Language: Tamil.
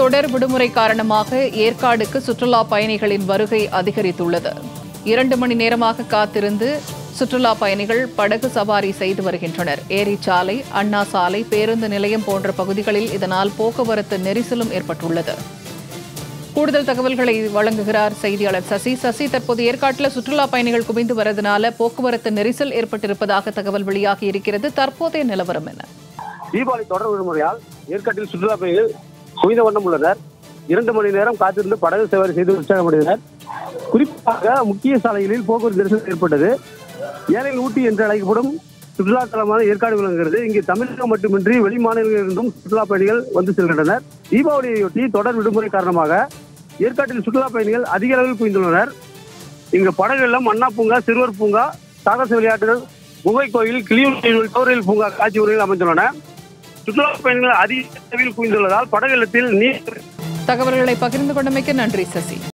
தொடர் விடுமுறை காரணமாக ஏற்காடுக்கு சுற்றுலா பயணிகளின் வருகை அதிகரித்துள்ளது இரண்டு மணி நேரமாக காத்திருந்து சுற்றுலா பயணிகள் படகு சவாரி செய்து வருகின்றனர் ஏரி சாலை அண்ணா சாலை பேருந்து நிலையம் போன்ற பகுதிகளில் இதனால் போக்குவரத்து நெரிசலும் ஏற்பட்டுள்ளது கூடுதல் தகவல்களை வழங்குகிறார் செய்தியாளர் சசி சசி தற்போது ஏற்காட்டில் சுற்றுலா பயணிகள் குவிந்து வரதுனால போக்குவரத்து நெரிசல் ஏற்பட்டிருப்பதாக தகவல் வெளியாகி இருக்கிறது தற்போதைய நிலவரம் என்ன தீபாவளி தொடர் விடுமுறையால் ஏற்காட்டில் சுற்றுலா பயணிகள் குவிந்த வண்ணம் உள்ளனர் இரண்டு மணி நேரம் காத்திருந்து படகு சவாரி செய்து உற்சாகமடைந்தனர் குறிப்பாக முக்கிய சாலைகளில் போக்குவரத்து நெரிசல் ஏற்பட்டது ஏழைகள் ஊட்டி என்று அழைக்கப்படும் சுற்றுலா தலமான ஏற்காடு விளங்குகிறது இங்கு தமிழகம் மட்டுமின்றி வெளி மாநிலங்களிலிருந்தும் சுற்றுலா பயணிகள் வந்து செல்கின்றனர் தீபாவளியையொட்டி தொடர் விடுமுறை காரணமாக ஏற்காட்டில் சுற்றுலா பயணிகள் அதிக அளவில் குவிந்துள்ளனர் இங்கு படகுகளும் அண்ணா பூங்கா சிறுவர் பூங்கா சாகச விளையாட்டுகள் குகை கோயில் கிளியூர் டோரியல் பூங்கா காட்சி முறையில் அமைந்துள்ளன சுற்றுலா பயணிகள் அதிக அளவில் குவிந்துள்ளதால் படகுகளத்தில் நீர் தகவல்களை பகிர்ந்து கொண்டமைக்கு நன்றி சசி